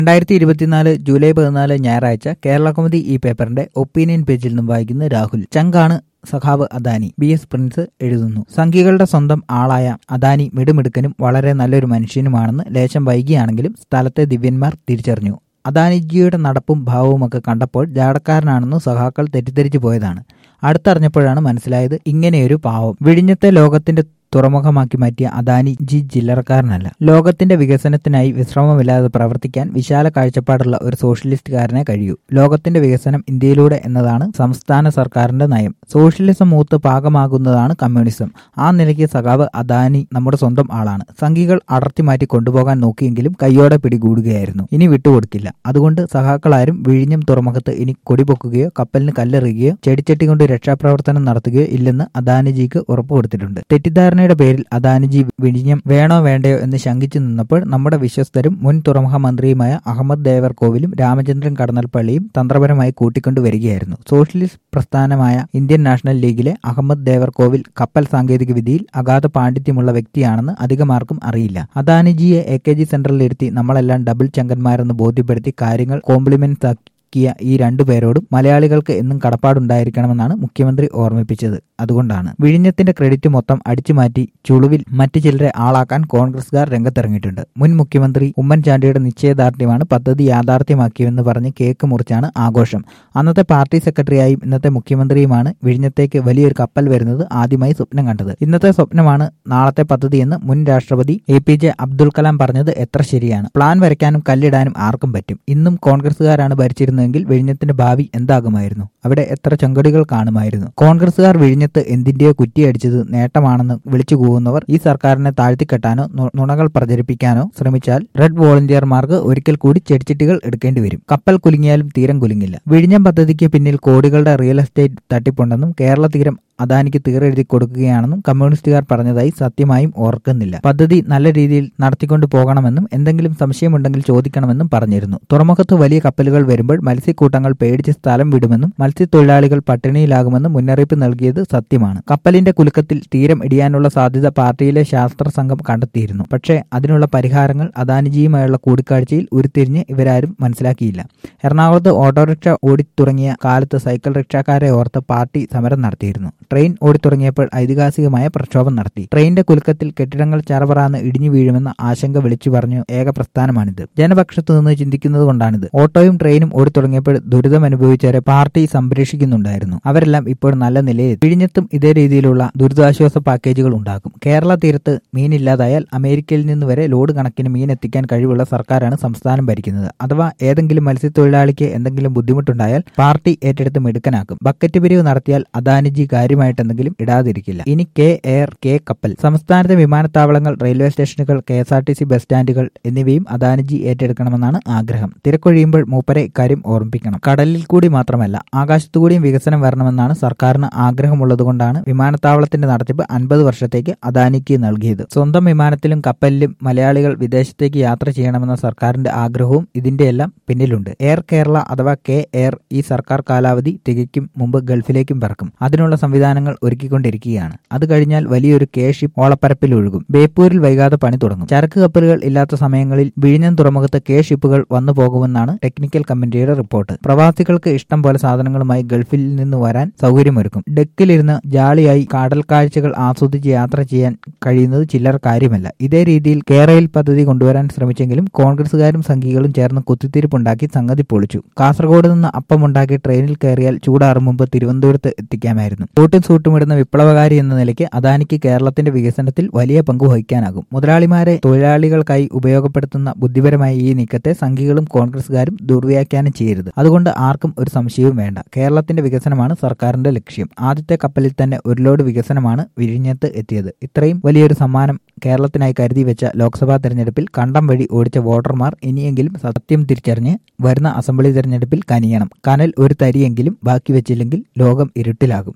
രണ്ടായിരത്തി ഇരുപത്തിനാല് ജൂലൈ പതിനാല് ഞായറാഴ്ച കേരള കൗമുദി ഈ പേപ്പറിന്റെ ഒപ്പീനിയൻ പേജിൽ നിന്നും വായിക്കുന്ന രാഹുൽ ചങ്കാണ് സഖാവ് അദാനി ബി എസ് പ്രിൻസ് എഴുതുന്നു സംഘികളുടെ സ്വന്തം ആളായ അദാനി മിടുമിടുക്കനും വളരെ നല്ലൊരു മനുഷ്യനുമാണെന്ന് ലേശം വൈകിയാണെങ്കിലും സ്ഥലത്തെ ദിവ്യന്മാർ തിരിച്ചറിഞ്ഞു അദാനിജിയുടെ നടപ്പും ഭാവവുമൊക്കെ കണ്ടപ്പോൾ ജാടക്കാരനാണെന്ന് സഖാക്കൾ തെറ്റിദ്ധരിച്ചു പോയതാണ് അടുത്തറിഞ്ഞപ്പോഴാണ് മനസ്സിലായത് ഇങ്ങനെയൊരു പാവം വിഴിഞ്ഞത്തെ ലോകത്തിന്റെ തുറമുഖമാക്കി മാറ്റിയ അദാനി ജി ചില്ലറക്കാരനല്ല ലോകത്തിന്റെ വികസനത്തിനായി വിശ്രമമില്ലാതെ പ്രവർത്തിക്കാൻ വിശാല കാഴ്ചപ്പാടുള്ള ഒരു സോഷ്യലിസ്റ്റുകാരനെ കഴിയൂ ലോകത്തിന്റെ വികസനം ഇന്ത്യയിലൂടെ എന്നതാണ് സംസ്ഥാന സർക്കാരിന്റെ നയം സോഷ്യലിസം മൂത്ത് പാകമാകുന്നതാണ് കമ്മ്യൂണിസം ആ നിലയ്ക്ക് സഖാവ് അദാനി നമ്മുടെ സ്വന്തം ആളാണ് സംഘികൾ അടർത്തി മാറ്റി കൊണ്ടുപോകാൻ നോക്കിയെങ്കിലും കയ്യോടെ പിടികൂടുകയായിരുന്നു ഇനി വിട്ടുകൊടുക്കില്ല അതുകൊണ്ട് സഖാക്കളാരും വിഴിഞ്ഞം തുറമുഖത്ത് ഇനി കൊടിപൊക്കുകയോ കപ്പലിന് കല്ലെറിയുകയോ ചെടിച്ചട്ടി കൊണ്ട് രക്ഷാപ്രവർത്തനം നടത്തുകയോ ഇല്ലെന്ന് അദാനിജിക്ക് ഉറപ്പുകൊടുത്തിട്ടുണ്ട് തെറ്റിദ്ധാരണ ധാരണയുടെ പേരിൽ അദാനിജി വിഴിഞ്ഞം വേണോ വേണ്ടയോ എന്ന് ശങ്കിച്ചു നിന്നപ്പോൾ നമ്മുടെ വിശ്വസ്തരും മുൻ തുറമുഖ മന്ത്രിയുമായ അഹമ്മദ് ദേവർകോവിലും രാമചന്ദ്രൻ കടന്നൽപ്പള്ളിയും തന്ത്രപരമായി കൂട്ടിക്കൊണ്ടുവരികയായിരുന്നു സോഷ്യലിസ്റ്റ് പ്രസ്ഥാനമായ ഇന്ത്യൻ നാഷണൽ ലീഗിലെ അഹമ്മദ് ദേവർകോവിൽ കപ്പൽ സാങ്കേതിക വിദ്യയിൽ അഗാധ പാണ്ഡിത്യമുള്ള വ്യക്തിയാണെന്ന് അധികമാർക്കും അറിയില്ല അദാനിജിയെ എ കെ ജി സെന്ററിലിരുത്തി നമ്മളെല്ലാം ഡബിൾ ചങ്കന്മാരെന്ന് ബോധ്യപ്പെടുത്തി കാര്യങ്ങൾ കോംപ്ലിമെന്റ്സ് ക്കിയ ഈ രണ്ടുപേരോടും മലയാളികൾക്ക് എന്നും കടപ്പാടുണ്ടായിരിക്കണമെന്നാണ് മുഖ്യമന്ത്രി ഓർമ്മിപ്പിച്ചത് അതുകൊണ്ടാണ് വിഴിഞ്ഞത്തിന്റെ ക്രെഡിറ്റ് മൊത്തം അടിച്ചുമാറ്റി ചുളുവിൽ മറ്റു ചിലരെ ആളാക്കാൻ കോൺഗ്രസുകാർ രംഗത്തിറങ്ങിയിട്ടുണ്ട് മുൻ മുഖ്യമന്ത്രി ഉമ്മൻചാണ്ടിയുടെ നിശ്ചയദാർഢ്യമാണ് പദ്ധതി യാഥാർത്ഥ്യമാക്കിയെന്ന് പറഞ്ഞ് കേക്ക് മുറിച്ചാണ് ആഘോഷം അന്നത്തെ പാർട്ടി സെക്രട്ടറിയായും ഇന്നത്തെ മുഖ്യമന്ത്രിയുമാണ് വിഴിഞ്ഞത്തേക്ക് വലിയൊരു കപ്പൽ വരുന്നത് ആദ്യമായി സ്വപ്നം കണ്ടത് ഇന്നത്തെ സ്വപ്നമാണ് നാളത്തെ പദ്ധതിയെന്ന് മുൻ രാഷ്ട്രപതി A P J Abdul Kalam പറഞ്ഞത് എത്ര ശരിയാണ് പ്ലാൻ വരയ്ക്കാനും കല്ലിടാനും ആർക്കും പറ്റും ഇന്നും കോൺഗ്രസുകാരാണ് ഭരിച്ചിരുന്നതെങ്കിൽ വിഴിഞ്ഞത്തിന്റെ ഭാവി എന്താകുമായിരുന്നു അവിടെ എത്ര ചെങ്കടികൾ കാണുമായിരുന്നു കോൺഗ്രസുകാർ വിഴിഞ്ഞത്ത് എന്തിന്റെയോ കുറ്റിയടിച്ചത് നേട്ടമാണെന്ന് വിളിച്ചു കൂവുന്നവർ ഈ സർക്കാരിനെ താഴ്ത്തിക്കെട്ടാനോ നുണകൾ പ്രചരിപ്പിക്കാനോ ശ്രമിച്ചാൽ റെഡ് വോളണ്ടിയർമാർക്ക് ഒരിക്കൽ കൂടി ചെടിച്ചിട്ടികൾ എടുക്കേണ്ടി വരും കപ്പൽ കുലുങ്ങിയാലും തീരം കുലുങ്ങില്ല വിഴിഞ്ഞം പദ്ധതിക്ക് പിന്നിൽ കോടികളുടെ റിയൽ എസ്റ്റേറ്റ് തട്ടിപ്പുണ്ടെന്നും കേരള തീരം അദാനിക്ക് തീരെഴുതി കൊടുക്കുകയാണെന്നും കമ്മ്യൂണിസ്റ്റുകാർ പറഞ്ഞതായി സത്യമായും ഓർക്കുന്നില്ല പദ്ധതി നല്ല രീതിയിൽ നടത്തിക്കൊണ്ടു പോകണമെന്നും എന്തെങ്കിലും സംശയമുണ്ടെങ്കിൽ ചോദിക്കണമെന്നും പറഞ്ഞിരുന്നു തുറമുഖത്ത് വലിയ കപ്പലുകൾ വരുമ്പോൾ മത്സ്യക്കൂട്ടങ്ങൾ പേടിച്ച് സ്ഥലം വിടുമെന്നും മത്സ്യത്തൊഴിലാളികൾ പട്ടിണിയിലാകുമെന്നും മുന്നറിയിപ്പ് നൽകിയത് സത്യമാണ് കപ്പലിന്റെ കുലുക്കത്തിൽ തീരം ഇടിയാനുള്ള സാധ്യത പാർട്ടിയിലെ ശാസ്ത്ര സംഘം കണ്ടെത്തിയിരുന്നു പക്ഷേ അതിനുള്ള പരിഹാരങ്ങൾ അദാനിജിയുമായുള്ള കൂടിക്കാഴ്ചയിൽ ഉരുത്തിരിഞ്ഞ് ഇവരാരും മനസ്സിലാക്കിയില്ല എറണാകുളത്ത് ഓട്ടോറിക്ഷ ഓടിത്തുടങ്ങിയ കാലത്ത് സൈക്കിൾ റിക്ഷക്കാരെ ഓർത്ത് പാർട്ടി സമരം നടത്തിയിരുന്നു ട്രെയിൻ ഓടിത്തുടങ്ങിയപ്പോൾ ഐതിഹാസികമായ പ്രക്ഷോഭം നടത്തി ട്രെയിനിന്റെ കുലുക്കത്തിൽ കെട്ടിടങ്ങൾ ചറപറാന്ന് ഇടിഞ്ഞു വീഴുമെന്ന ആശങ്ക വിളിച്ചു പറഞ്ഞു ഏക പ്രസ്ഥാനമാണിത് ജനപക്ഷത്തു നിന്ന് ചിന്തിക്കുന്നത് കൊണ്ടാണിത് ഓട്ടോയും ട്രെയിനും ഓടിത്തുടങ്ങിയപ്പോൾ ദുരിതം അനുഭവിച്ചവരെ പാർട്ടി സംരക്ഷിക്കുന്നുണ്ടായിരുന്നു അവരെല്ലാം ഇപ്പോൾ നല്ല നിലയിൽ വിഴിഞ്ഞത്തും ഇതേ രീതിയിലുള്ള ദുരിതാശ്വാസ പാക്കേജുകൾ ഉണ്ടാക്കും കേരള തീരത്ത് മീനില്ലാതായാൽ അമേരിക്കയിൽ നിന്ന് വരെ ലോഡ് കണക്കിന് മീൻ എത്തിക്കാൻ കഴിവുള്ള സർക്കാരാണ് സംസ്ഥാനം ഭരിക്കുന്നത് അഥവാ ഏതെങ്കിലും മത്സ്യത്തൊഴിലാളിക്ക് എന്തെങ്കിലും ബുദ്ധിമുട്ടുണ്ടായാൽ പാർട്ടി ഏറ്റെടുത്ത് മിടുക്കനാക്കും ബക്കറ്റ് പിരിവ് നടത്തിയാൽ അദാനിജി കാര്യമായിട്ട് എന്തെങ്കിലും ഇടാതിരിക്കില്ല ഇനി കെ എയർ കെ കപ്പൽ സംസ്ഥാനത്തെ വിമാനത്താവളങ്ങൾ റെയിൽവേ സ്റ്റേഷനുകൾ K S R T C bus സ്റ്റാൻഡുകൾ എന്നിവയും അദാനിജി ഏറ്റെടുക്കണമെന്നാണ് ആഗ്രഹം തിരക്കൊഴിയുമ്പോൾ മൂപ്പരെ ഇക്കാര്യം ഓർമ്മിപ്പിക്കണം കടലിൽ കൂടി മാത്രമല്ല ആകാശത്തുകൂടിയും വികസനം വരണമെന്നാണ് സർക്കാരിന് ആഗ്രഹമുള്ളതുകൊണ്ടാണ് വിമാനത്താവളത്തിന്റെ നടത്തിപ്പ് അൻപത് വർഷത്തേക്ക് അദാനിക്ക് നൽകിയത് സ്വന്തം വിമാനത്തിലും കപ്പലിലും മലയാളികൾ വിദേശത്തേക്ക് യാത്ര ചെയ്യണമെന്ന സർക്കാരിന്റെ ആഗ്രഹവും ഇതിന്റെയെല്ലാം പിന്നിലുണ്ട് എയർ കേരള അഥവാ കെ എയർ ഈ സർക്കാർ കാലാവധി തികയ്ക്കും മുമ്പ് ഗൾഫിലേക്കും പറക്കും അതിനുള്ള സംവിധാനങ്ങൾ ഒരുക്കിക്കൊണ്ടിരിക്കുകയാണ് അത് കഴിഞ്ഞാൽ വലിയൊരു കെ ഷിപ്പ് ഓളപ്പരപ്പിൽ ഒഴുകും ബേപ്പൂരിൽ വൈകാതെ പണി തുടങ്ങും ചരക്ക് കപ്പലുകൾ ഇല്ലാത്ത സമയങ്ങളിൽ വിഴിഞ്ഞം തുറമുഖത്ത് കെ ഷിപ്പുകൾ വന്നു പോകുമെന്നാണ് ടെക്നിക്കൽ കമ്മിറ്റിയുടെ റിപ്പോർട്ട് പ്രവാസികൾക്ക് ഇഷ്ടം പോലെ സാധനങ്ങളുമായി ഗൾഫിൽ നിന്ന് വരാൻ സൗകര്യമൊരുക്കും ഡെക്കിലിരുന്ന് ജാളിയായി കടൽ കാഴ്ചകൾ ആസ്വദിച്ച് യാത്ര ചെയ്യാൻ കഴിയുന്നത് ചില്ലറ കാര്യമല്ല ഇതേ രീതിയിൽ കേരയിൽ പദ്ധതി കൊണ്ടുവരാൻ ശ്രമിച്ചെങ്കിലും കോൺഗ്രസുകാരും സംഘികളും ചേർന്ന് കുത്തിത്തിരിപ്പുണ്ടാക്കി സംഗതി പൊളിച്ചു കാസർഗോഡ് നിന്ന് അപ്പമുണ്ടാക്കി ട്രെയിനിൽ കയറിയാൽ ചൂടാറും മുമ്പ് തിരുവനന്തപുരത്ത് എത്തിക്കാമായിരുന്നു സൂട്ടും സൂട്ടുമിടുന്ന വിപ്ലവകാരി എന്ന നിലയ്ക്ക് അദാനിക്ക് കേരളത്തിന്റെ വികസനത്തിൽ വലിയ പങ്ക് വഹിക്കാനാകും മുതലാളിമാരെ തൊഴിലാളികൾക്കായി ഉപയോഗപ്പെടുത്തുന്ന ബുദ്ധിപരമായ ഈ നീക്കത്തെ സംഘികളും കോൺഗ്രസുകാരും ദുർവ്യാഖ്യാനം ചെയ്യരുത് അതുകൊണ്ട് ആർക്കും ഒരു സംശയവും വേണ്ട കേരളത്തിന്റെ വികസനമാണ് സർക്കാരിന്റെ ലക്ഷ്യം ആദ്യത്തെ കപ്പലിൽ തന്നെ ഒരു ലോഡ് വികസനമാണ് വിഴിഞ്ഞത്ത് എത്തിയത് ഇത്രയും വലിയൊരു സമ്മാനം കേരളത്തിനായി കരുതി വെച്ച ലോക്സഭാ തെരഞ്ഞെടുപ്പിൽ കണ്ടം വഴി ഓടിച്ച വോട്ടർമാർ ഇനിയെങ്കിലും സത്യം തിരിച്ചറിഞ്ഞ് വരുന്ന അസംബ്ലി തെരഞ്ഞെടുപ്പിൽ കനിയണം കനൽ ഒരു തരിയെങ്കിലും ബാക്കി വെച്ചില്ലെങ്കിൽ ലോകം ഇരുട്ടിലാകും